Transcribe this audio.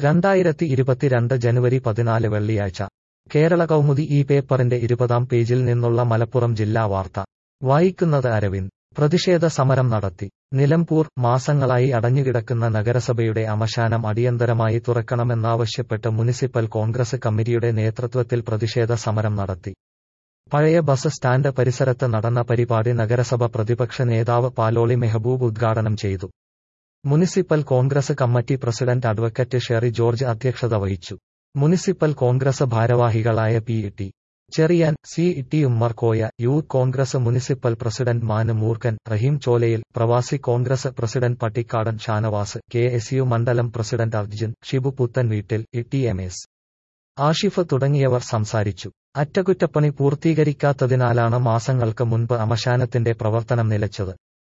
രണ്ടായിരത്തി ഇരുപത്തിരണ്ട് ജനുവരി പതിനാല് വെള്ളിയാഴ്ച കേരള കൗമുദി ഈ പേപ്പറിന്റെ ഇരുപതാം പേജിൽ നിന്നുള്ള മലപ്പുറം ജില്ലാ വാർത്ത വായിക്കുന്നത് അരവിന്ദ് പ്രതിഷേധ സമരം നടത്തി നിലമ്പൂർ മാസങ്ങളായി അടഞ്ഞുകിടക്കുന്ന നഗരസഭയുടെ അമശാനം അടിയന്തരമായി തുറക്കണമെന്നാവശ്യപ്പെട്ട് മുനിസിപ്പൽ കോൺഗ്രസ് കമ്മിറ്റിയുടെ നേതൃത്വത്തിൽ പ്രതിഷേധ സമരം നടത്തി പഴയ ബസ് സ്റ്റാൻഡ് പരിസരത്ത് നടന്ന പരിപാടി നഗരസഭ പ്രതിപക്ഷ നേതാവ് പാലോളി മെഹബൂബ് ഉദ്ഘാടനം ചെയ്തു municipal Congress committee president advocate Sherry George അധ്യക്ഷത വഹിച്ചു മുനിസിപ്പൽ കോൺഗ്രസ് ഭാരവാഹികളായ P T Cherian C T Ummer Koya youth Congress municipal president മാന് Moorkhan Raheem Cholayil Pravasi Congress president Pattikkadan Shanavas K S U മണ്ഡലം പ്രസിഡന്റ് അർജുൻ ഷിബു പുത്തൻ വീട്ടിൽ ടി എം എസ് ആഷിഫ് തുടങ്ങിയവർ സംസാരിച്ചു അറ്റകുറ്റപ്പണി പൂർത്തീകരിക്കാത്തതിനാലാണ് മാസങ്ങൾക്ക് മുൻപ് അമശാനത്തിന്റെ പ്രവർത്തനം നിലച്ചത്